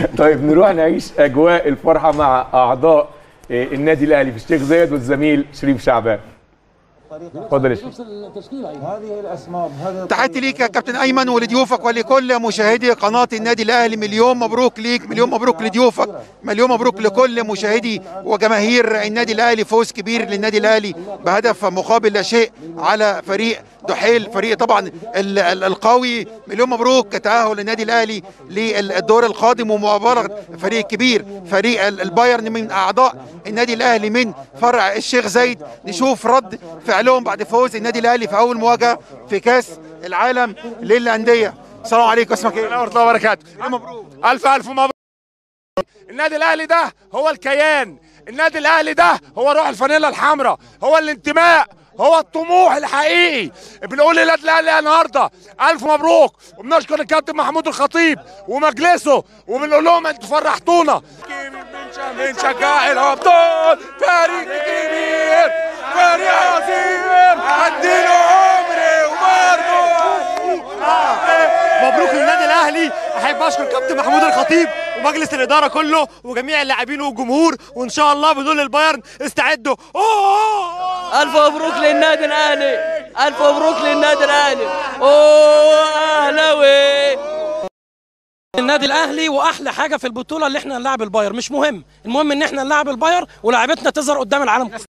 طيب نروح نعيش اجواء الفرحه مع اعضاء آه، النادي الاهلي في الشيخ زايد والزميل شريف شعبان اتفضل يا شريف هذه الاسماء هذا تحياتي ليك يا كابتن ايمن ولضيوفك ولكل مشاهدي قناه النادي الاهلي مليون مبروك ليك مليون مبروك لضيوفك مليون مبروك لكل مشاهدي وجماهير النادي الاهلي فوز كبير للنادي الاهلي بهدف مقابل لا شيء على فريق دحيل فريق طبعا ال- ال- القوي مليون مبروك تاهل النادي الاهلي للدور القادم ومباراه فريق كبير فريق ال- البايرن من اعضاء النادي الاهلي من فرع الشيخ زايد نشوف رد فعلهم بعد فوز النادي الاهلي في اول مواجهه في كاس العالم للانديه السلام عليكم اسمك ايه ورحمه الله وبركاته مبروك الف الف مبروك النادي الاهلي ده هو الكيان النادي الاهلي ده هو روح الفانيلا الحمراء هو الانتماء هو الطموح الحقيقي بنقول للنادي الاهلي النهارده الف مبروك وبنشكر الكابتن محمود الخطيب ومجلسه وبنقول لهم انتوا فرحتونا بنشجع الابطال فريق كبير فريق عظيم اديله عمري وبرضه مبروك للنادي الاهلي احب اشكر كابتن محمود الخطيب ومجلس الاداره كله وجميع اللاعبين والجمهور وان شاء الله بدون البايرن استعدوا أوه! ألف مبروك للنادي الأهلي ألف مبروك للنادي الأهلي أوه أهلاوي النادي الاهلي واحلى حاجه في البطوله اللي احنا نلعب الباير مش مهم المهم ان احنا نلعب الباير ولاعيبتنا تظهر قدام العالم